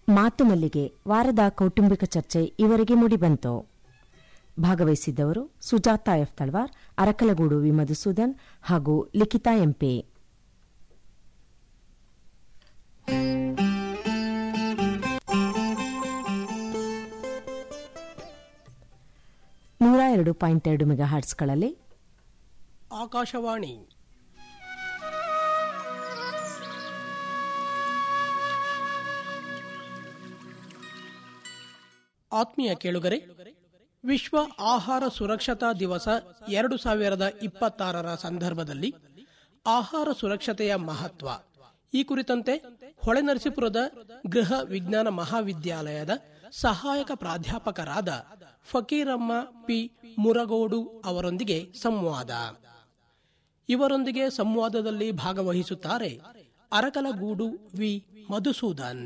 ಮಾತು ಮಲ್ಲಿಗೆ ವಾರದ ಕೌಟುಂಬಿಕ ಚರ್ಚೆ ಇವರಿಗೆ ಮೂಡಿಬಂತು ಭಾಗವಹಿಸಿದ್ದವರು ಸುಜಾತಾ ಎಫ್ ತಳ್ವಾರ್ ಅರಕಲಗೂಡು ವಿ ಮಧುಸೂದನ್ ಹಾಗೂ ಲಿಖಿತಾ ಎಂಪಿ ನೂರ ಎರಡು ಪಾಯಿಂಟ್ ಎರಡು ಮೆಗಾ ಹಾರ್ಟ್ಸ್ಗಳಲ್ಲಿ ಆಕಾಶವಾಣಿ ಆತ್ಮೀಯ ಕೇಳುಗರೆ ವಿಶ್ವ ಆಹಾರ ಸುರಕ್ಷತಾ ದಿವಸ ಎರಡು ಸಾವಿರದ ಇಪ್ಪತ್ತಾರರ ಸಂದರ್ಭದಲ್ಲಿ ಆಹಾರ ಸುರಕ್ಷತೆಯ ಮಹತ್ವ ಈ ಕುರಿತಂತೆ ಹೊಳೆನರಸೀಪುರದ ಗೃಹ ವಿಜ್ಞಾನ ಮಹಾವಿದ್ಯಾಲಯದ ಸಹಾಯಕ ಪ್ರಾಧ್ಯಾಪಕರಾದ ಫಕೀರಮ್ಮ ಪಿ ಮುರಗೋಡು ಅವರೊಂದಿಗೆ ಸಂವಾದ ಇವರೊಂದಿಗೆ ಸಂವಾದದಲ್ಲಿ ಭಾಗವಹಿಸುತ್ತಾರೆ ಅರಕಲಗೂಡು ವಿ ಮಧುಸೂದನ್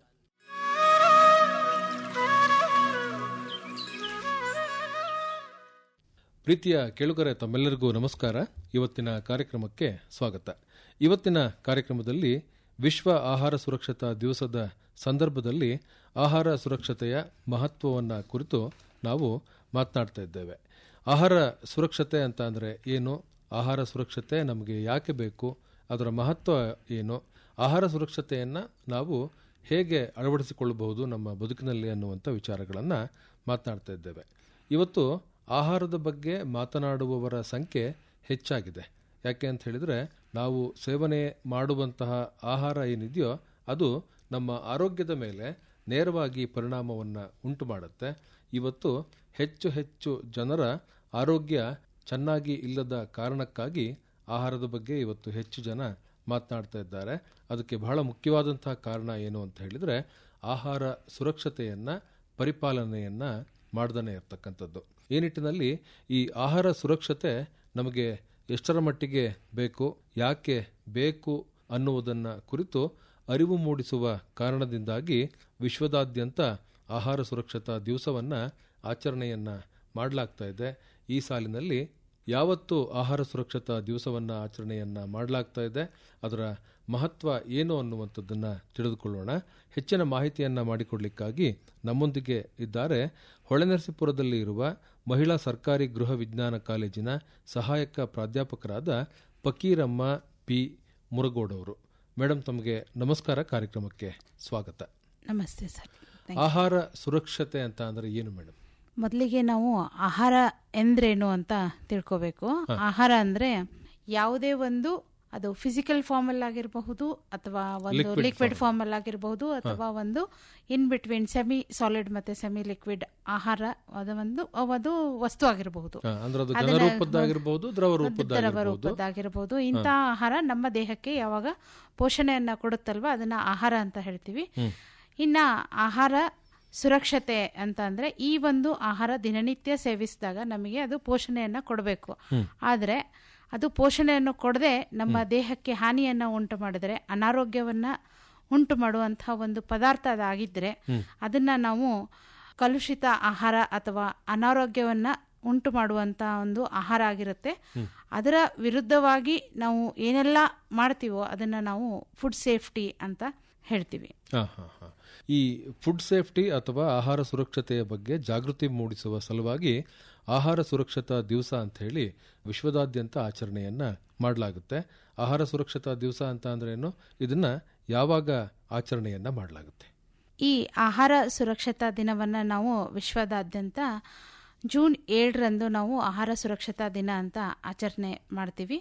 ಪ್ರೀತಿಯ ಕೇಳುಗರೆ ತಮ್ಮೆಲ್ಲರಿಗೂ ನಮಸ್ಕಾರ ಇವತ್ತಿನ ಕಾರ್ಯಕ್ರಮಕ್ಕೆ ಸ್ವಾಗತ ಇವತ್ತಿನ ಕಾರ್ಯಕ್ರಮದಲ್ಲಿ ವಿಶ್ವ ಆಹಾರ ಸುರಕ್ಷತಾ ದಿವಸದ ಸಂದರ್ಭದಲ್ಲಿ ಆಹಾರ ಸುರಕ್ಷತೆಯ ಮಹತ್ವವನ್ನು ಕುರಿತು ನಾವು ಮಾತನಾಡ್ತಾ ಇದ್ದೇವೆ ಆಹಾರ ಸುರಕ್ಷತೆ ಅಂತ ಅಂದರೆ ಏನು ಆಹಾರ ಸುರಕ್ಷತೆ ನಮಗೆ ಯಾಕೆ ಬೇಕು ಅದರ ಮಹತ್ವ ಏನು ಆಹಾರ ಸುರಕ್ಷತೆಯನ್ನು ನಾವು ಹೇಗೆ ಅಳವಡಿಸಿಕೊಳ್ಳಬಹುದು ನಮ್ಮ ಬದುಕಿನಲ್ಲಿ ಅನ್ನುವಂಥ ವಿಚಾರಗಳನ್ನು ಮಾತನಾಡ್ತಾ ಇದ್ದೇವೆ ಇವತ್ತು ಆಹಾರದ ಬಗ್ಗೆ ಮಾತನಾಡುವವರ ಸಂಖ್ಯೆ ಹೆಚ್ಚಾಗಿದೆ ಯಾಕೆ ಅಂತ ಹೇಳಿದರೆ ನಾವು ಸೇವನೆ ಮಾಡುವಂತಹ ಆಹಾರ ಏನಿದೆಯೋ ಅದು ನಮ್ಮ ಆರೋಗ್ಯದ ಮೇಲೆ ನೇರವಾಗಿ ಪರಿಣಾಮವನ್ನು ಉಂಟು ಮಾಡುತ್ತೆ ಇವತ್ತು ಹೆಚ್ಚು ಹೆಚ್ಚು ಜನರ ಆರೋಗ್ಯ ಚೆನ್ನಾಗಿ ಇಲ್ಲದ ಕಾರಣಕ್ಕಾಗಿ ಆಹಾರದ ಬಗ್ಗೆ ಇವತ್ತು ಹೆಚ್ಚು ಜನ ಮಾತನಾಡ್ತಾ ಇದ್ದಾರೆ ಅದಕ್ಕೆ ಬಹಳ ಮುಖ್ಯವಾದಂತಹ ಕಾರಣ ಏನು ಅಂತ ಹೇಳಿದರೆ ಆಹಾರ ಸುರಕ್ಷತೆಯನ್ನು ಪರಿಪಾಲನೆಯನ್ನು ಮಾಡ್ದೇ ಇರತಕ್ಕಂಥದ್ದು ಈ ನಿಟ್ಟಿನಲ್ಲಿ ಈ ಆಹಾರ ಸುರಕ್ಷತೆ ನಮಗೆ ಎಷ್ಟರ ಮಟ್ಟಿಗೆ ಬೇಕು ಯಾಕೆ ಬೇಕು ಅನ್ನುವುದನ್ನು ಕುರಿತು ಅರಿವು ಮೂಡಿಸುವ ಕಾರಣದಿಂದಾಗಿ ವಿಶ್ವದಾದ್ಯಂತ ಆಹಾರ ಸುರಕ್ಷತಾ ದಿವಸವನ್ನು ಆಚರಣೆಯನ್ನು ಮಾಡಲಾಗ್ತಾ ಇದೆ ಈ ಸಾಲಿನಲ್ಲಿ ಯಾವತ್ತು ಆಹಾರ ಸುರಕ್ಷತಾ ದಿವಸವನ್ನು ಆಚರಣೆಯನ್ನು ಮಾಡಲಾಗ್ತಾ ಇದೆ ಅದರ ಮಹತ್ವ ಏನು ಅನ್ನುವಂಥದ್ದನ್ನು ತಿಳಿದುಕೊಳ್ಳೋಣ ಹೆಚ್ಚಿನ ಮಾಹಿತಿಯನ್ನು ಮಾಡಿಕೊಡ್ಲಿಕ್ಕಾಗಿ ನಮ್ಮೊಂದಿಗೆ ಇದ್ದಾರೆ ಹೊಳೆನರಸೀಪುರದಲ್ಲಿ ಇರುವ ಮಹಿಳಾ ಸರ್ಕಾರಿ ಗೃಹ ವಿಜ್ಞಾನ ಕಾಲೇಜಿನ ಸಹಾಯಕ ಪ್ರಾಧ್ಯಾಪಕರಾದ ಫಕೀರಮ್ಮ ಪಿ ಮುರಗೋಡವರು ಮೇಡಮ್ ತಮಗೆ ನಮಸ್ಕಾರ ಕಾರ್ಯಕ್ರಮಕ್ಕೆ ಸ್ವಾಗತ ನಮಸ್ತೆ ಸರ್ ಆಹಾರ ಸುರಕ್ಷತೆ ಅಂತ ಅಂದರೆ ಏನು ಮೇಡಮ್ ಮೊದಲಿಗೆ ನಾವು ಆಹಾರ ಎಂದ್ರೇನು ಅಂತ ತಿಳ್ಕೋಬೇಕು ಆಹಾರ ಅಂದ್ರೆ ಯಾವುದೇ ಒಂದು ಅದು ಫಿಸಿಕಲ್ ಫಾರ್ಮ್ ಅಲ್ಲಿ ಆಗಿರಬಹುದು ಅಥವಾ ಒಂದು ಲಿಕ್ವಿಡ್ ಫಾರ್ಮ್ ಅಲ್ಲಿ ಆಗಿರಬಹುದು ಅಥವಾ ಒಂದು ಇನ್ ಬಿಟ್ವೀನ್ ಸೆಮಿ ಸಾಲಿಡ್ ಮತ್ತೆ ಸೆಮಿ ಲಿಕ್ವಿಡ್ ಆಹಾರ ಅದು ಒಂದು ಅದು ವಸ್ತು ಆಗಿರಬಹುದು ಹಾ, ಅಂದ್ರೆ ಅದು ಘನ ರೂಪದ್ದಾಗಿರ್ಬೋದು ದ್ರವ ದ್ರವ ರೂಪದ್ದಾಗಿರ್ಬೋದು ರೂಪದ್ದಾಗಿರಬಹುದು ಇಂತಹ ಆಹಾರ ನಮ್ಮ ದೇಹಕ್ಕೆ ಯಾವಾಗ ಪೋಷಣೆಯನ್ನ ಕೊಡುತ್ತಲ್ವಾ ಅದನ್ನ ಆಹಾರ ಅಂತ ಹೇಳ್ತೀವಿ ಇನ್ನ ಆಹಾರ ಸುರಕ್ಷತೆ ಅಂತ ಅಂದ್ರೆ ಈ ಒಂದು ಆಹಾರ ದಿನನಿತ್ಯ ಸೇವಿಸಿದಾಗ ನಮಗೆ ಅದು ಪೋಷಣೆಯನ್ನ ಕೊಡಬೇಕು ಆದ್ರೆ ಅದು ಪೋಷಣೆಯನ್ನು ಕೊಡದೆ ನಮ್ಮ ದೇಹಕ್ಕೆ ಹಾನಿಯನ್ನ ಉಂಟು ಮಾಡಿದರೆ ಅನಾರೋಗ್ಯವನ್ನ ಉಂಟು ಮಾಡುವಂತಹ ಒಂದು ಪದಾರ್ಥ ಅದಾಗಿದ್ರೆ ಅದನ್ನ ನಾವು ಕಲುಷಿತ ಆಹಾರ ಅಥವಾ ಅನಾರೋಗ್ಯವನ್ನ ಉಂಟು ಮಾಡುವಂತ ಒಂದು ಆಹಾರ ಆಗಿರುತ್ತೆ ಅದರ ವಿರುದ್ಧವಾಗಿ ನಾವು ಏನೆಲ್ಲ ಮಾಡ್ತೀವೋ ಅದನ್ನ ನಾವು ಫುಡ್ ಸೇಫ್ಟಿ ಅಂತ ಹೇಳ್ತೀವಿ ಹಾ, ಹಾ, ಹಾ. ಈ ಫುಡ್ ಸೇಫ್ಟಿ ಅಥವಾ ಆಹಾರ ಸುರಕ್ಷತೆಯ ಬಗ್ಗೆ ಜಾಗೃತಿ ಮೂಡಿಸುವ ಸಲುವಾಗಿ ಆಹಾರ ಸುರಕ್ಷತಾ ದಿವಸ ಅಂತ ಹೇಳಿ ವಿಶ್ವದಾದ್ಯಂತ ಆಚರಣೆಯನ್ನ ಮಾಡಲಾಗುತ್ತೆ ಆಹಾರ ಸುರಕ್ಷತಾ ದಿವಸ ಅಂತ ಅಂದ್ರೆ ಏನು ಇದನ್ನ ಯಾವಾಗ ಆಚರಣೆಯನ್ನ ಮಾಡಲಾಗುತ್ತೆ ಈ ಆಹಾರ ಸುರಕ್ಷತಾ ದಿನವನ್ನ ನಾವು ವಿಶ್ವದಾದ್ಯಂತ ಜೂನ್ ಏಳರಂದು ನಾವು ಆಹಾರ ಸುರಕ್ಷತಾ ದಿನ ಅಂತ ಆಚರಣೆ ಮಾಡ್ತೀವಿ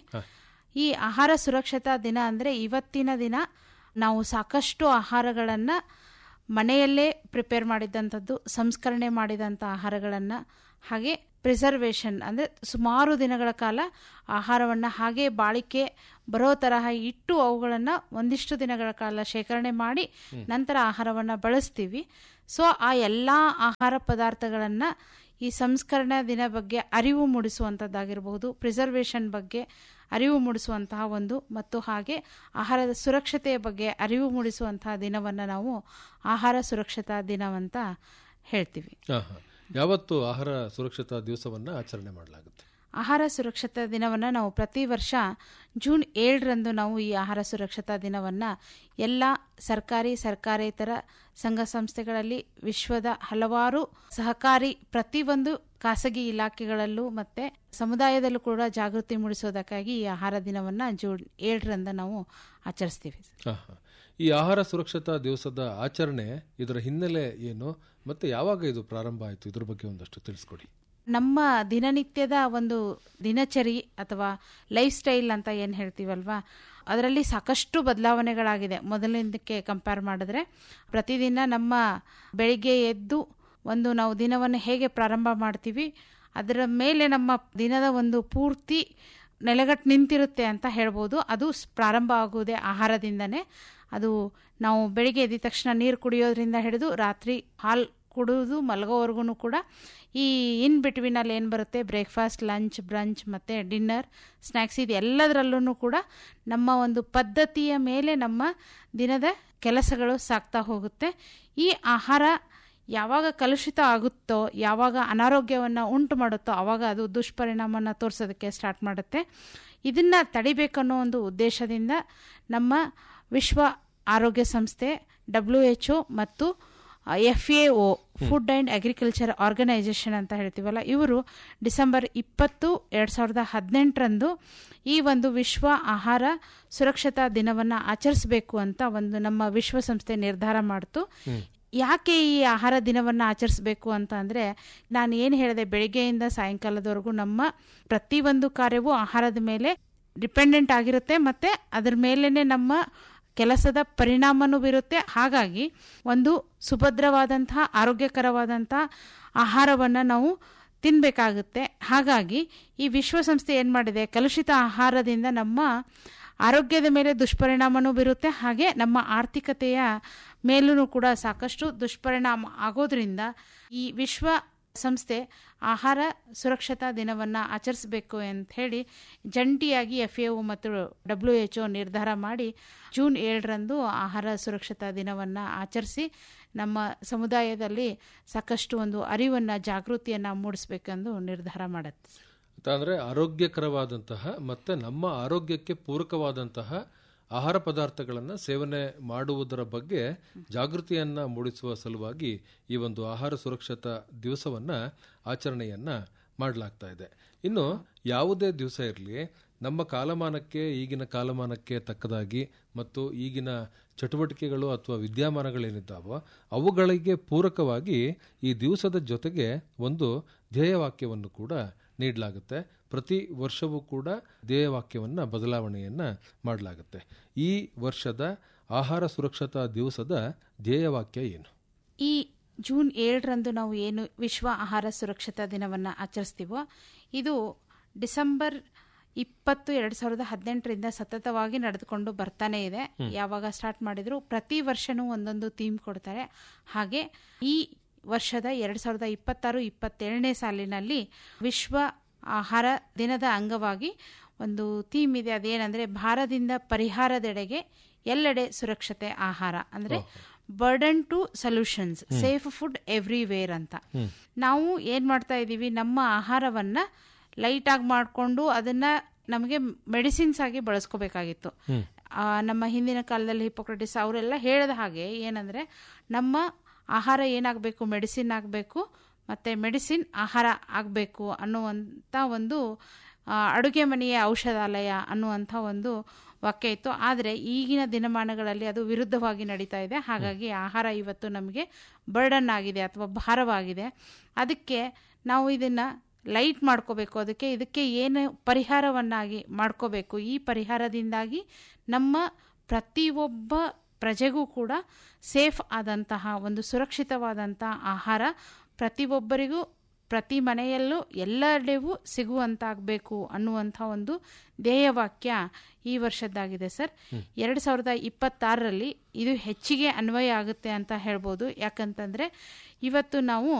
ಈ ಆಹಾರ ಸುರಕ್ಷತಾ ದಿನ ಅಂದ್ರೆ ಇವತ್ತಿನ ದಿನ ನಾವು ಸಾಕಷ್ಟು ಆಹಾರಗಳನ್ನ ಮನೆಯಲ್ಲೇ ಪ್ರಿಪೇರ್ ಮಾಡಿದಂಥದ್ದು ಸಂಸ್ಕರಣೆ ಮಾಡಿದಂಥ ಆಹಾರಗಳನ್ನ ಹಾಗೆ ಪ್ರಿಸರ್ವೇಷನ್ ಅಂದ್ರೆ ಸುಮಾರು ದಿನಗಳ ಕಾಲ ಆಹಾರವನ್ನ ಹಾಗೆ ಬಾಳಿಕೆ ಬರೋ ತರಹ ಇಟ್ಟು ಅವುಗಳನ್ನ ಒಂದಿಷ್ಟು ದಿನಗಳ ಕಾಲ ಶೇಖರಣೆ ಮಾಡಿ ನಂತರ ಆಹಾರವನ್ನ ಬಳಸ್ತೀವಿ ಸೊ ಆ ಎಲ್ಲಾ ಆಹಾರ ಪದಾರ್ಥಗಳನ್ನ ಈ ಸಂಸ್ಕರಣಾ ದಿನ ಬಗ್ಗೆ ಅರಿವು ಮೂಡಿಸುವಂಥದ್ದಾಗಿರಬಹುದು ಪ್ರಿಸರ್ವೇಷನ್ ಬಗ್ಗೆ ಅರಿವು ಮೂಡಿಸುವಂತಹ ಒಂದು ಮತ್ತು ಹಾಗೆ ಆಹಾರದ ಸುರಕ್ಷತೆಯ ಬಗ್ಗೆ ಅರಿವು ಮೂಡಿಸುವಂತಹ ದಿನವನ್ನು ನಾವು ಆಹಾರ ಸುರಕ್ಷತಾ ದಿನವಂತ ಹೇಳ್ತೀವಿ ಹಾ, ಹಾ. ಯಾವತ್ತು ಆಹಾರ ಸುರಕ್ಷತಾ ದಿವಸವನ್ನ ಆಚರಣೆ ಮಾಡಲಾಗುತ್ತೆ ಆಹಾರ ಸುರಕ್ಷತಾ ದಿನವನ್ನು ನಾವು ಪ್ರತಿ ವರ್ಷ ಜೂನ್ ಏಳರಂದು ನಾವು ಈ ಆಹಾರ ಸುರಕ್ಷತಾ ದಿನವನ್ನು ಎಲ್ಲ ಸರ್ಕಾರಿ ಸರ್ಕಾರೇತರ ಸಂಘ ಸಂಸ್ಥೆಗಳಲ್ಲಿ ವಿಶ್ವದ ಹಲವಾರು ಸಹಕಾರಿ ಪ್ರತಿಯೊಂದು ಖಾಸಗಿ ಇಲಾಖೆಗಳಲ್ಲೂ ಮತ್ತೆ ಸಮುದಾಯದಲ್ಲೂ ಕೂಡ ಜಾಗೃತಿ ಮೂಡಿಸೋದಕ್ಕಾಗಿ ಈ ಆಹಾರ ದಿನವನ್ನು ಜೂನ್ ಏಳರಂದು ನಾವು ಆಚರಿಸ್ತೀವಿ ಹಾ, ಹಾ. ಈ ಆಹಾರ ಸುರಕ್ಷತಾ ದಿವಸದ ಆಚರಣೆ ಇದರ ಹಿನ್ನೆಲೆ ಏನು ಮತ್ತೆ ಯಾವಾಗ ಇದು ಪ್ರಾರಂಭ ಆಯಿತು ಇದ್ರ ಬಗ್ಗೆ ಒಂದಷ್ಟು ತಿಳಿಸ್ಕೊಡಿ ನಮ್ಮ ದಿನನಿತ್ಯದ ಒಂದು ದಿನಚರಿ ಅಥವಾ ಲೈಫ್ ಸ್ಟೈಲ್ ಅಂತ ಏನು ಹೇಳ್ತೀವಲ್ವಾ ಅದರಲ್ಲಿ ಸಾಕಷ್ಟು ಬದಲಾವಣೆಗಳಾಗಿದೆ ಮೊದಲಿನದಕ್ಕೆ ಕಂಪೇರ್ ಮಾಡಿದ್ರೆ ಪ್ರತಿದಿನ ನಮ್ಮ ಬೆಳಿಗ್ಗೆ ಎದ್ದು ಒಂದು ನಾವು ದಿನವನ್ನು ಹೇಗೆ ಪ್ರಾರಂಭ ಮಾಡ್ತೀವಿ ಅದರ ಮೇಲೆ ನಮ್ಮ ದಿನದ ಒಂದು ಪೂರ್ತಿ ನೆಲೆಗಟ್ಟು ನಿಂತಿರುತ್ತೆ ಅಂತ ಹೇಳ್ಬೋದು ಅದು ಸ್- ಪ್ರಾರಂಭ ಆಗುವುದೇ ಆಹಾರದಿಂದನೇ ಅದು ನಾವು ಬೆಳಿಗ್ಗೆ ಎದ್ದ ತಕ್ಷಣ ನೀರು ಕುಡಿಯೋದ್ರಿಂದ ಹಿಡಿದು ರಾತ್ರಿ ಹಾಲು ಕುಡಿದು ಮಲಗೋವರೆಗೂ ಕೂಡ ಈ ಇನ್ ಬಿಟ್ವೀನಲ್ಲಿ ಏನು ಬರುತ್ತೆ ಬ್ರೇಕ್ಫಾಸ್ಟ್ ಲಂಚ್ ಬ್ರಂಚ್ ಮತ್ತು ಡಿನ್ನರ್ ಸ್ನ್ಯಾಕ್ಸ್ ಇದು ಎಲ್ಲದರಲ್ಲೂ ಕೂಡ ನಮ್ಮ ಒಂದು ಪದ್ಧತಿಯ ಮೇಲೆ ನಮ್ಮ ದಿನದ ಕೆಲಸಗಳು ಸಾಗ್ತಾ ಹೋಗುತ್ತೆ ಈ ಆಹಾರ ಯಾವಾಗ ಕಲುಷಿತ ಆಗುತ್ತೋ ಯಾವಾಗ ಅನಾರೋಗ್ಯವನ್ನು ಉಂಟು ಮಾಡುತ್ತೋ ಆವಾಗ ಅದು ದುಷ್ಪರಿಣಾಮನ ತೋರಿಸೋದಕ್ಕೆ ಸ್ಟಾರ್ಟ್ ಮಾಡುತ್ತೆ ಇದನ್ನು ತಡಿಬೇಕನ್ನೋ ಒಂದು ಉದ್ದೇಶದಿಂದ ನಮ್ಮ ವಿಶ್ವ ಆರೋಗ್ಯ ಸಂಸ್ಥೆ ಡಬ್ಲ್ಯೂ ಎಚ್ ಒ ಮತ್ತು F A O food and agriculture organisation ಅಂತ ಹೇಳ್ತೀವಲ್ಲ ಇವರು ಡಿಸೆಂಬರ್ ಇಪ್ಪತ್ತು ಎರಡು ಸಾವಿರದ ಹದಿನೆಂಟರಂದು ಈ ಒಂದು ವಿಶ್ವ ಆಹಾರ ಸುರಕ್ಷತಾ ದಿನವನ್ನು ಆಚರಿಸಬೇಕು ಅಂತ ಒಂದು ನಮ್ಮ ವಿಶ್ವಸಂಸ್ಥೆ ನಿರ್ಧಾರ ಮಾಡಿತು ಯಾಕೆ ಈ ಆಹಾರ ದಿನವನ್ನು ಆಚರಿಸಬೇಕು ಅಂತ ಅಂದರೆ ನಾನು ಏನು ಹೇಳಿದೆ ಬೆಳಿಗ್ಗೆಯಿಂದ ಸಾಯಂಕಾಲದವರೆಗೂ ನಮ್ಮ ಪ್ರತಿಯೊಂದು ಕಾರ್ಯವೂ ಆಹಾರದ ಮೇಲೆ ಡಿಪೆಂಡೆಂಟ್ ಆಗಿರುತ್ತೆ ಮತ್ತು ಅದ್ರ ಮೇಲೇ ನಮ್ಮ ಕೆಲಸದ ಪರಿಣಾಮನೂ ಬೀರುತ್ತೆ ಹಾಗಾಗಿ ಒಂದು ಸುಭದ್ರವಾದಂತಹ ಆರೋಗ್ಯಕರವಾದಂತಹ ಆಹಾರವನ್ನು ನಾವು ತಿನ್ನಬೇಕಾಗುತ್ತೆ ಹಾಗಾಗಿ ಈ ವಿಶ್ವಸಂಸ್ಥೆ ಏನು ಮಾಡಿದೆ ಕಲುಷಿತ ಆಹಾರದಿಂದ ನಮ್ಮ ಆರೋಗ್ಯದ ಮೇಲೆ ದುಷ್ಪರಿಣಾಮನೂ ಬೀರುತ್ತೆ ಹಾಗೆ ನಮ್ಮ ಆರ್ಥಿಕತೆಯ ಮೇಲೂ ಕೂಡ ಸಾಕಷ್ಟು ದುಷ್ಪರಿಣಾಮ ಆಗೋದ್ರಿಂದ ಈ ವಿಶ್ವ ಸಂಸ್ಥೆ ಆಹಾರ ಸುರಕ್ಷತಾ ದಿನವನ್ನು ಆಚರಿಸಬೇಕು ಅಂತ ಹೇಳಿ ಜಂಟಿಯಾಗಿ ಎಫ್ ಎ ಮತ್ತು ಡಬ್ಲ್ಯೂ ಎಚ್ ಒ ನಿರ್ಧಾರ ಮಾಡಿ ಜೂನ್ ಏಳರಂದು ಆಹಾರ ಸುರಕ್ಷತಾ ದಿನವನ್ನು ಆಚರಿಸಿ ನಮ್ಮ ಸಮುದಾಯದಲ್ಲಿ ಸಾಕಷ್ಟು ಒಂದು ಅರಿವನ್ನು ಜಾಗೃತಿಯನ್ನು ಮೂಡಿಸ್ಬೇಕೆಂದು ನಿರ್ಧಾರ ಮಾಡುತ್ತೆ ಅಂತ ಅಂದ್ರೆ ಆರೋಗ್ಯಕರವಾದಂತಹ ಮತ್ತೆ ನಮ್ಮ ಆರೋಗ್ಯಕ್ಕೆ ಪೂರಕವಾದಂತಹ ಆಹಾರ ಪದಾರ್ಥಗಳನ್ನು ಸೇವನೆ ಮಾಡುವುದರ ಬಗ್ಗೆ ಜಾಗೃತಿಯನ್ನ ಮೂಡಿಸುವ ಸಲುವಾಗಿ ಈ ಒಂದು ಆಹಾರ ಸುರಕ್ಷತಾ ದಿವಸವನ್ನ ಆಚರಣೆಯನ್ನ ಮಾಡಲಾಗ್ತಾ ಇದೆ ಇನ್ನು ಯಾವುದೇ ದಿವಸ ಇರಲಿ ನಮ್ಮ ಕಾಲಮಾನಕ್ಕೆ ಈಗಿನ ಕಾಲಮಾನಕ್ಕೆ ತಕ್ಕದಾಗಿ ಮತ್ತು ಈಗಿನ ಚಟುವಟಿಕೆಗಳು ಅಥವಾ ವಿದ್ಯಮಾನಗಳೇನಿದ್ದಾವೋ ಅವುಗಳಿಗೆ ಪೂರಕವಾಗಿ ಈ ದಿವಸದ ಜೊತೆಗೆ ಒಂದು ಧ್ಯೇಯವಾಕ್ಯವನ್ನು ಕೂಡ ನೀಡಲಾಗುತ್ತೆ ಪ್ರತಿ ವರ್ಷವೂ ಕೂಡ ಧ್ಯೇಯವಾಕ್ಯವನ್ನು ಬದಲಾವಣೆಯನ್ನ ಮಾಡಲಾಗುತ್ತೆ ಈ ವರ್ಷದ ಆಹಾರ ಸುರಕ್ಷತಾ ದಿವಸದ ಧ್ಯೇಯವಾಕ್ಯ ಏನು ಈ ಜೂನ್ ಏಳರಂದು ನಾವು ಏನು ವಿಶ್ವ ಆಹಾರ ಸುರಕ್ಷತಾ ದಿನವನ್ನು ಆಚರಿಸ್ತೀವೋ ಇದು ಡಿಸೆಂಬರ್ ಇಪ್ಪತ್ತು ಎರಡು ಸಾವಿರದ ಹದಿನೆಂಟರಿಂದ ಸತತವಾಗಿ ನಡೆದುಕೊಂಡು ಬರ್ತಾನೆ ಇದೆ ಯಾವಾಗ ಸ್ಟಾರ್ಟ್ ಮಾಡಿದ್ರು ಪ್ರತಿ ವರ್ಷನೂ ಒಂದೊಂದು ಥೀಮ್ ಕೊಡ್ತಾರೆ ಹಾಗೆ ಈ ವರ್ಷದ ಎರಡು ಸಾವಿರದ ಇಪ್ಪತ್ತಾರು ಇಪ್ಪತ್ತೇಳನೇ ಸಾಲಿನಲ್ಲಿ ವಿಶ್ವ ಆಹಾರ ದಿನದ ಅಂಗವಾಗಿ ಒಂದು ಥೀಮ್ ಇದೆ ಅದೇನೆಂದರೆ ಭಾರದಿಂದ ಪರಿಹಾರದೆಡೆಗೆ ಎಲ್ಲೆಡೆ ಸುರಕ್ಷತೆ ಆಹಾರ ಅಂದರೆ burden to solutions safe food everywhere ಅಂತ ನಾವು ಏನ್ ಮಾಡ್ತಾ ಇದ್ದೀವಿ ನಮ್ಮ ಆಹಾರವನ್ನ ಲೈಟ್ ಆಗಿ ಮಾಡಿಕೊಂಡು ಅದನ್ನ ನಮಗೆ ಮೆಡಿಸಿನ್ಸ್ ಆಗಿ ಬಳಸ್ಕೋಬೇಕಾಗಿತ್ತು ಆ, ನಮ್ಮ ಹಿಂದಿನ ಕಾಲದಲ್ಲಿ ಹಿಪೋಕ್ರಟಿಸ್ ಅವರೆಲ್ಲ ಹೇಳಿದ ಹಾಗೆ ಏನಂದ್ರೆ ನಮ್ಮ ಆಹಾರ ಏನಾಗಬೇಕು ಮೆಡಿಸಿನ್ ಆಗಬೇಕು ಮತ್ತೆ ಮೆಡಿಸಿನ್ ಆಹಾರ ಆಗಬೇಕು ಅನ್ನುವಂಥ ಒಂದು ಆ, ಅಡುಗೆ ಮನೆಯ ಔಷಧಾಲಯ ಅನ್ನುವಂಥ ಒಂದು ವಾಕ್ಯ ಇತ್ತು ಆದರೆ ಈಗಿನ ದಿನಮಾನಗಳಲ್ಲಿ ಅದು ವಿರುದ್ಧವಾಗಿ ನಡೀತಾ ಇದೆ ಹಾಗಾಗಿ ಆಹಾರ ಇವತ್ತು ನಮಗೆ ಬರ್ಡನ್ ಆಗಿದೆ ಅಥವಾ ಭಾರವಾಗಿದೆ ಅದಕ್ಕೆ ನಾವು ಇದನ್ನು ಲೈಟ್ ಮಾಡ್ಕೋಬೇಕು ಅದಕ್ಕೆ ಇದಕ್ಕೆ ಏನು ಪರಿಹಾರವನ್ನಾಗಿ ಮಾಡ್ಕೋಬೇಕು ಈ ಪರಿಹಾರದಿಂದಾಗಿ ನಮ್ಮ ಪ್ರತಿಯೊಬ್ಬ ಪ್ರಜೆಗೂ ಕೂಡ ಸೇಫ್ ಆದಂತಹ ಒಂದು ಸುರಕ್ಷಿತವಾದಂಥ ಆಹಾರ ಪ್ರತಿಯೊಬ್ಬರಿಗೂ ಪ್ರತಿ ಮನೆಯಲ್ಲೂ ಎಲ್ಲೆಡೆಗೂ ಸಿಗುವಂತಾಗಬೇಕು ಅನ್ನುವಂಥ ಒಂದು ಧ್ಯೇಯವಾಕ್ಯ ಈ ವರ್ಷದ್ದಾಗಿದೆ ಸರ್ ಎರಡು ಸಾವಿರದ ಇಪ್ಪತ್ತಾರರಲ್ಲಿ ಇದು ಹೆಚ್ಚಿಗೆ ಅನ್ವಯ ಆಗುತ್ತೆ ಅಂತ ಹೇಳ್ಬೋದು ಯಾಕಂತಂದರೆ ಇವತ್ತು ನಾವು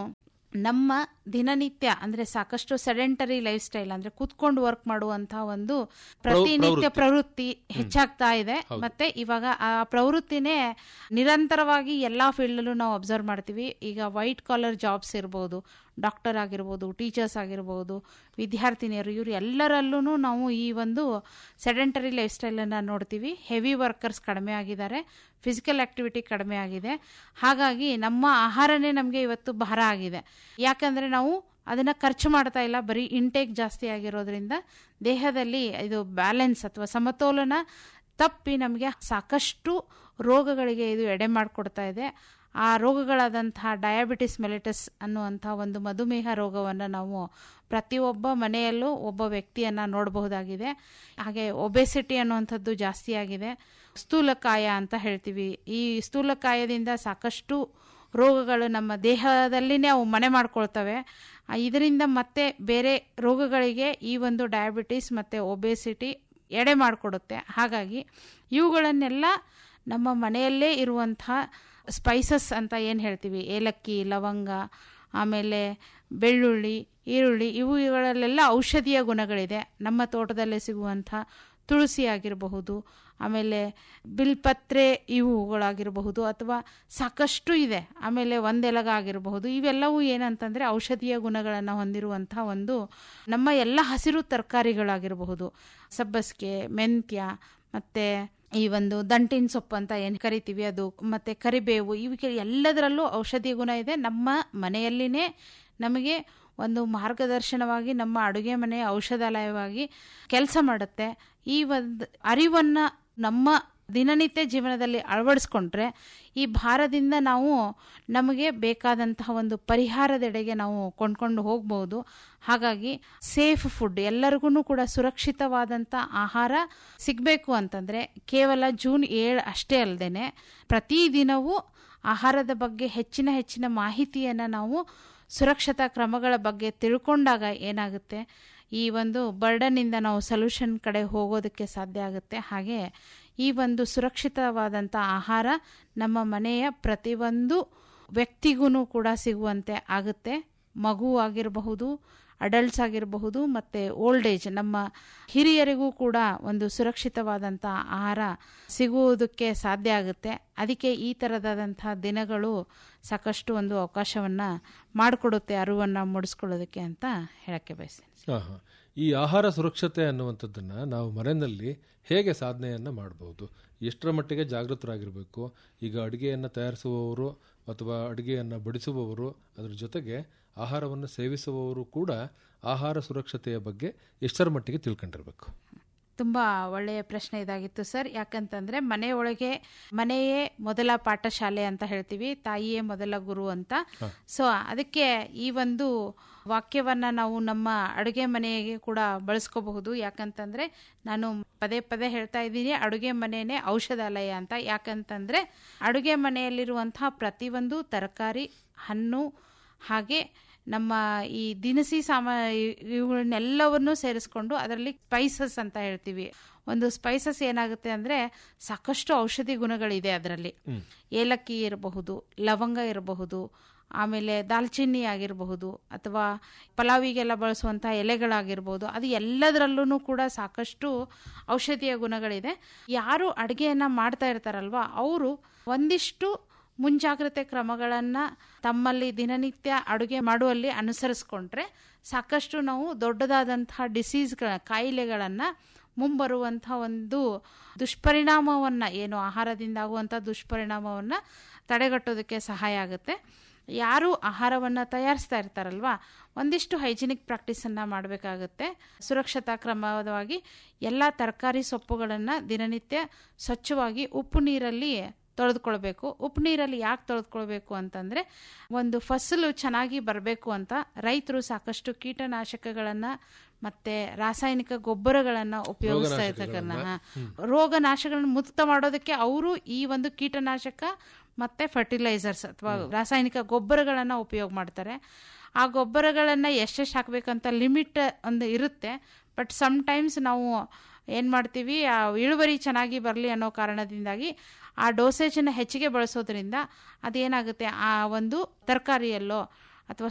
ನಮ್ಮ ದಿನನಿತ್ಯ ಅಂದ್ರೆ ಸಾಕಷ್ಟು ಸೆಡೆಂಟರಿ ಲೈಫ್ ಸ್ಟೈಲ್ ಅಂದ್ರೆ ಕೂತ್ಕೊಂಡು ವರ್ಕ್ ಮಾಡುವಂತಹ ಒಂದು ಪ್ರತಿನಿತ್ಯ ಪ್ರವೃತ್ತಿ ಹೆಚ್ಚಾಗ್ತಾ ಇದೆ ಮತ್ತೆ ಇವಾಗ ಆ ಪ್ರವೃತ್ತಿನೇ ನಿರಂತರವಾಗಿ ಎಲ್ಲಾ ಫೀಲ್ಡಲ್ಲೂ ನಾವು ಅಬ್ಸರ್ವ್ ಮಾಡ್ತೀವಿ ಈಗ ವೈಟ್ ಕಾಲರ್ ಜಾಬ್ಸ್ ಇರ್ಬೋದು ಡಾಕ್ಟರ್ ಆಗಿರ್ಬೋದು ಟೀಚರ್ಸ್ ಆಗಿರ್ಬೋದು ವಿದ್ಯಾರ್ಥಿನಿಯರು ಇವರು ಎಲ್ಲರಲ್ಲೂ ನಾವು ಈ ಒಂದು ಸೆಡೆಂಟರಿ ಲೈಫ್ ಸ್ಟೈಲನ್ನು ನೋಡ್ತೀವಿ ಹೆವಿ ವರ್ಕರ್ಸ್ ಕಡಿಮೆ ಆಗಿದ್ದಾರೆ ಫಿಸಿಕಲ್ ಆಕ್ಟಿವಿಟಿ ಕಡಿಮೆ ಆಗಿದೆ ಹಾಗಾಗಿ ನಮ್ಮ ಆಹಾರನೇ ನಮಗೆ ಇವತ್ತು ಭಾರ ಆಗಿದೆ ಯಾಕಂದರೆ ನಾವು ಅದನ್ನು ಖರ್ಚು ಮಾಡ್ತಾ ಇಲ್ಲ ಬರೀ ಇಂಟೇಕ್ ಜಾಸ್ತಿ ಆಗಿರೋದ್ರಿಂದ ದೇಹದಲ್ಲಿ ಇದು ಬ್ಯಾಲೆನ್ಸ್ ಅಥವಾ ಸಮತೋಲನ ತಪ್ಪಿ ನಮಗೆ ಸಾಕಷ್ಟು ರೋಗಗಳಿಗೆ ಇದು ಎಡೆ ಮಾಡಿಕೊಡ್ತಾ ಇದೆ ಆ ರೋಗಗಳಾದಂತಹ ಡಯಾಬಿಟಿಸ್ ಮೆಲಿಟಸ್ ಅನ್ನುವಂಥ ಒಂದು ಮಧುಮೇಹ ರೋಗವನ್ನು ನಾವು ಪ್ರತಿಯೊಬ್ಬ ಮನೆಯಲ್ಲೂ ಒಬ್ಬ ವ್ಯಕ್ತಿಯನ್ನು ನೋಡಬಹುದಾಗಿದೆ ಹಾಗೆ ಒಬೆಸಿಟಿ ಅನ್ನುವಂಥದ್ದು ಜಾಸ್ತಿ ಆಗಿದೆ ಸ್ಥೂಲಕಾಯ ಅಂತ ಹೇಳ್ತೀವಿ ಈ ಸ್ಥೂಲಕಾಯದಿಂದ ಸಾಕಷ್ಟು ರೋಗಗಳು ನಮ್ಮ ದೇಹದಲ್ಲಿನೇ ಅವು ಮನೆ ಮಾಡ್ಕೊಳ್ತವೆ ಇದರಿಂದ ಮತ್ತೆ ಬೇರೆ ರೋಗಗಳಿಗೆ ಈ ಒಂದು ಡಯಾಬಿಟಿಸ್ ಮತ್ತು ಒಬೆಸಿಟಿ ಎಡೆ ಮಾಡಿಕೊಡುತ್ತೆ ಹಾಗಾಗಿ ಇವುಗಳನ್ನೆಲ್ಲ ನಮ್ಮ ಮನೆಯಲ್ಲೇ ಇರುವಂತಹ ಸ್ಪೈಸಸ್ ಅಂತ ಏನು ಹೇಳ್ತೀವಿ ಏಲಕ್ಕಿ ಲವಂಗ ಆಮೇಲೆ ಬೆಳ್ಳುಳ್ಳಿ ಈರುಳ್ಳಿ ಇವುಗಳಲ್ಲೆಲ್ಲ ಔಷಧೀಯ ಗುಣಗಳಿದೆ ನಮ್ಮ ತೋಟದಲ್ಲೇ ಸಿಗುವಂಥ ತುಳಸಿ ಆಗಿರಬಹುದು ಆಮೇಲೆ ಬಿಲ್ಪತ್ರೆ ಇವುಗಳಾಗಿರಬಹುದು ಅಥವಾ ಸಾಕಷ್ಟು ಇದೆ ಆಮೇಲೆ ಒಂದೆಲಗ ಆಗಿರಬಹುದು ಇವೆಲ್ಲವೂ ಏನಂತಂದರೆ ಔಷಧೀಯ ಗುಣಗಳನ್ನು ಹೊಂದಿರುವಂಥ ಒಂದು ನಮ್ಮ ಎಲ್ಲ ಹಸಿರು ತರಕಾರಿಗಳಾಗಿರಬಹುದು ಸಬ್ಬಸಿಗೆ ಮೆಂತ್ಯ ಮತ್ತು ಈ ಒಂದು ದಂಟಿನ ಸೊಪ್ಪು ಅಂತ ಏನು ಕರಿತೀವಿ ಅದು ಮತ್ತು ಕರಿಬೇವು ಇವಕ್ಕೆ ಎಲ್ಲದರಲ್ಲೂ ಔಷಧಿ ಗುಣ ಇದೆ ನಮ್ಮ ಮನೆಯಲ್ಲಿನೇ ನಮಗೆ ಒಂದು ಮಾರ್ಗದರ್ಶನವಾಗಿ ನಮ್ಮ ಅಡುಗೆ ಮನೆ ಔಷಧಾಲಯವಾಗಿ ಕೆಲಸ ಮಾಡುತ್ತೆ ಈ ಒಂದು ಅರಿವನ್ನು ನಮ್ಮ ದಿನನಿತ್ಯ ಜೀವನದಲ್ಲಿ ಅಳವಡಿಸ್ಕೊಂಡ್ರೆ ಈ ಭಾರದಿಂದ ನಾವು ನಮಗೆ ಬೇಕಾದಂತಹ ಒಂದು ಪರಿಹಾರದೆಡೆಗೆ ನಾವು ಕೊಂಡ್ಕೊಂಡು ಹೋಗ್ಬೋದು ಹಾಗಾಗಿ ಸೇಫ್ ಫುಡ್ ಎಲ್ಲರಿಗೂ ಕೂಡ ಸುರಕ್ಷಿತವಾದಂಥ ಆಹಾರ ಸಿಗಬೇಕು ಅಂತಂದರೆ ಕೇವಲ ಜೂನ್ ಏಳು ಅಷ್ಟೇ ಅಲ್ಲದೆ ಪ್ರತಿದಿನವೂ ಆಹಾರದ ಬಗ್ಗೆ ಹೆಚ್ಚಿನ ಹೆಚ್ಚಿನ ಮಾಹಿತಿಯನ್ನು ನಾವು ಸುರಕ್ಷತಾ ಕ್ರಮಗಳ ಬಗ್ಗೆ ತಿಳ್ಕೊಂಡಾಗ ಏನಾಗುತ್ತೆ ಈ ಒಂದು ಬರ್ಡನ್ನಿಂದ ನಾವು ಸೊಲ್ಯೂಷನ್ ಕಡೆ ಹೋಗೋದಕ್ಕೆ ಸಾಧ್ಯ ಆಗುತ್ತೆ ಹಾಗೆ ಈ ಒಂದು ಸುರಕ್ಷಿತವಾದಂಥ ಆಹಾರ ನಮ್ಮ ಮನೆಯ ಪ್ರತಿಯೊಂದು ವ್ಯಕ್ತಿಗೂ ಕೂಡ ಸಿಗುವಂತೆ ಆಗುತ್ತೆ ಮಗು ಆಗಿರಬಹುದು ಅಡಲ್ಟ್ಸ್ ಆಗಿರಬಹುದು ಮತ್ತು ಓಲ್ಡ್ ಏಜ್ ನಮ್ಮ ಹಿರಿಯರಿಗೂ ಕೂಡ ಒಂದು ಸುರಕ್ಷಿತವಾದಂಥ ಆಹಾರ ಸಿಗುವುದಕ್ಕೆ ಸಾಧ್ಯ ಆಗುತ್ತೆ ಅದಕ್ಕೆ ಈ ಥರದಾದಂಥ ದಿನಗಳು ಸಾಕಷ್ಟು ಒಂದು ಅವಕಾಶವನ್ನು ಮಾಡಿಕೊಡುತ್ತೆ ಅರಿವನ್ನು ಮೂಡಿಸ್ಕೊಳ್ಳೋದಕ್ಕೆ ಅಂತ ಹೇಳಕ್ಕೆ ಬಯಸ್ತೇನೆ ಆಹಾ. ಈ ಆಹಾರ ಸುರಕ್ಷತೆ ಅನ್ನುವಂಥದ್ದನ್ನ ನಾವು ಮನೆಯಲ್ಲಿ ಹೇಗೆ ಸಾಧನೆಯನ್ನ ಮಾಡಬಹುದು ಎಷ್ಟರ ಮಟ್ಟಿಗೆ ಜಾಗೃತರಾಗಿರಬೇಕು ಈಗ ಅಡುಗೆಯನ್ನು ತಯಾರಿಸುವವರು ಅಥವಾ ಅಡುಗೆಯನ್ನು ಬಡಿಸುವವರು ಅದರ ಜೊತೆಗೆ ಆಹಾರವನ್ನು ಸೇವಿಸುವವರು ಕೂಡ ಆಹಾರ ಸುರಕ್ಷತೆಯ ಬಗ್ಗೆ ಎಷ್ಟರ ಮಟ್ಟಿಗೆ ತಿಳ್ಕೊಂಡಿರ್ಬೇಕು ತುಂಬ ಒಳ್ಳೆಯ ಪ್ರಶ್ನೆ ಇದಾಗಿತ್ತು ಸರ್ ಯಾಕಂತಂದ್ರೆ ಮನೆಯೊಳಗೆ ಮನೆಯೇ ಮೊದಲ ಪಾಠಶಾಲೆ ಅಂತ ಹೇಳ್ತೀವಿ ತಾಯಿಯೇ ಮೊದಲ ಗುರು ಅಂತ ಸೊ ಅದಕ್ಕೆ ಈ ಒಂದು ವಾಕ್ಯವನ್ನ ನಾವು ನಮ್ಮ ಅಡುಗೆ ಮನೆಗೆ ಕೂಡ ಬಳಸ್ಕೋಬಹುದು ಯಾಕಂತಂದ್ರೆ ನಾನು ಪದೇ ಪದೇ ಹೇಳ್ತಾ ಇದ್ದೀನಿ ಅಡುಗೆ ಮನೆಯೇ ಔಷಧಾಲಯ ಅಂತ ಯಾಕಂತಂದ್ರೆ ಅಡುಗೆ ಮನೆಯಲ್ಲಿರುವಂತಹ ಪ್ರತಿಯೊಂದು ತರಕಾರಿ ಹಣ್ಣು ಹಾಗೆ ನಮ್ಮ ಈ ದಿನಸಿ ಸಾಮ ಇವುಗಳನ್ನೆಲ್ಲವನ್ನೂ ಸೇರಿಸ್ಕೊಂಡು ಅದರಲ್ಲಿ ಸ್ಪೈಸಸ್ ಅಂತ ಹೇಳ್ತೀವಿ ಒಂದು ಸ್ಪೈಸಸ್ ಏನಾಗುತ್ತೆ ಅಂದ್ರೆ ಸಾಕಷ್ಟು ಔಷಧಿ ಗುಣಗಳಿದೆ ಅದರಲ್ಲಿ ಏಲಕ್ಕಿ ಇರಬಹುದು ಲವಂಗ ಇರಬಹುದು ಆಮೇಲೆ ದಾಲ್ಚಿನ್ನಿ ಆಗಿರಬಹುದು ಅಥವಾ ಪಲಾವಿಗೆಲ್ಲ ಬಳಸುವಂಥ ಎಲೆಗಳಾಗಿರ್ಬೋದು ಅದು ಎಲ್ಲದರಲ್ಲೂ ಕೂಡ ಸಾಕಷ್ಟು ಔಷಧೀಯ ಗುಣಗಳಿದೆ ಯಾರು ಅಡುಗೆಯನ್ನು ಮಾಡ್ತಾ ಇರ್ತಾರಲ್ವ ಅವರು ಒಂದಿಷ್ಟು ಮುಂಜಾಗ್ರತೆ ಕ್ರಮಗಳನ್ನು ತಮ್ಮಲ್ಲಿ ದಿನನಿತ್ಯ ಅಡುಗೆ ಮಾಡುವಲ್ಲಿ ಅನುಸರಿಸ್ಕೊಂಡ್ರೆ ಸಾಕಷ್ಟು ನಾವು ದೊಡ್ಡದಾದಂತಹ ಡಿಸೀಸ್ಗಳ ಕಾಯಿಲೆಗಳನ್ನು ಮುಂಬರುವಂಥ ಒಂದು ದುಷ್ಪರಿಣಾಮವನ್ನು ಏನು ಆಹಾರದಿಂದ ಆಗುವಂಥ ದುಷ್ಪರಿಣಾಮವನ್ನು ತಡೆಗಟ್ಟೋದಕ್ಕೆ ಸಹಾಯ ಆಗುತ್ತೆ ಯಾರು ಆಹಾರವನ್ನು ತಯಾರಿಸ್ತಾ ಇರ್ತಾರಲ್ವಾ ಒಂದಿಷ್ಟು ಹೈಜಿನಿಕ್ ಪ್ರಾಕ್ಟೀಸನ್ನು ಮಾಡಬೇಕಾಗುತ್ತೆ ಸುರಕ್ಷತಾ ಕ್ರಮವಾಗಿ ಎಲ್ಲ ತರಕಾರಿ ಸೊಪ್ಪುಗಳನ್ನು ದಿನನಿತ್ಯ ಸ್ವಚ್ಛವಾಗಿ ಉಪ್ಪು ನೀರಲ್ಲಿ ತೊಳೆದುಕೊಳ್ಬೇಕು ಉಪ್ಪು ನೀರಲ್ಲಿ ಯಾಕೆ ತೊಳೆದುಕೊಳ್ಬೇಕು ಅಂತಂದರೆ ಒಂದು ಫಸಲು ಚೆನ್ನಾಗಿ ಬರಬೇಕು ಅಂತ ರೈತರು ಸಾಕಷ್ಟು ಕೀಟನಾಶಕಗಳನ್ನು ಮತ್ತೆ ರಾಸಾಯನಿಕ ಗೊಬ್ಬರಗಳನ್ನು ಉಪಯೋಗಿಸ್ತಾ ಇರ್ತಕ್ಕಂಥ ರೋಗನಾಶಗಳನ್ನು ಮುಕ್ತ ಮಾಡೋದಕ್ಕೆ ಅವರು ಈ ಒಂದು ಕೀಟನಾಶಕ ಮತ್ತೆ ಫರ್ಟಿಲೈಸರ್ಸ್ ಅಥವಾ ರಾಸಾಯನಿಕ ಗೊಬ್ಬರಗಳನ್ನು ಉಪಯೋಗ ಮಾಡ್ತಾರೆ ಆ ಗೊಬ್ಬರಗಳನ್ನು ಎಷ್ಟೆಷ್ಟು ಹಾಕಬೇಕಂತ ಲಿಮಿಟ್ ಒಂದು ಇರುತ್ತೆ ಬಟ್ ಸಮ್ಟೈಮ್ಸ್ ನಾವು ಏನು ಮಾಡ್ತೀವಿ ಆ ಇಳುವರಿ ಚೆನ್ನಾಗಿ ಬರಲಿ ಅನ್ನೋ ಕಾರಣದಿಂದಾಗಿ ಆ ಡೋಸೇಜನ್ನು ಹೆಚ್ಚಿಗೆ ಬಳಸೋದ್ರಿಂದ ಅದೇನಾಗುತ್ತೆ ಆ ಒಂದು ತರಕಾರಿಯಲ್ಲೋ ಅಥವಾ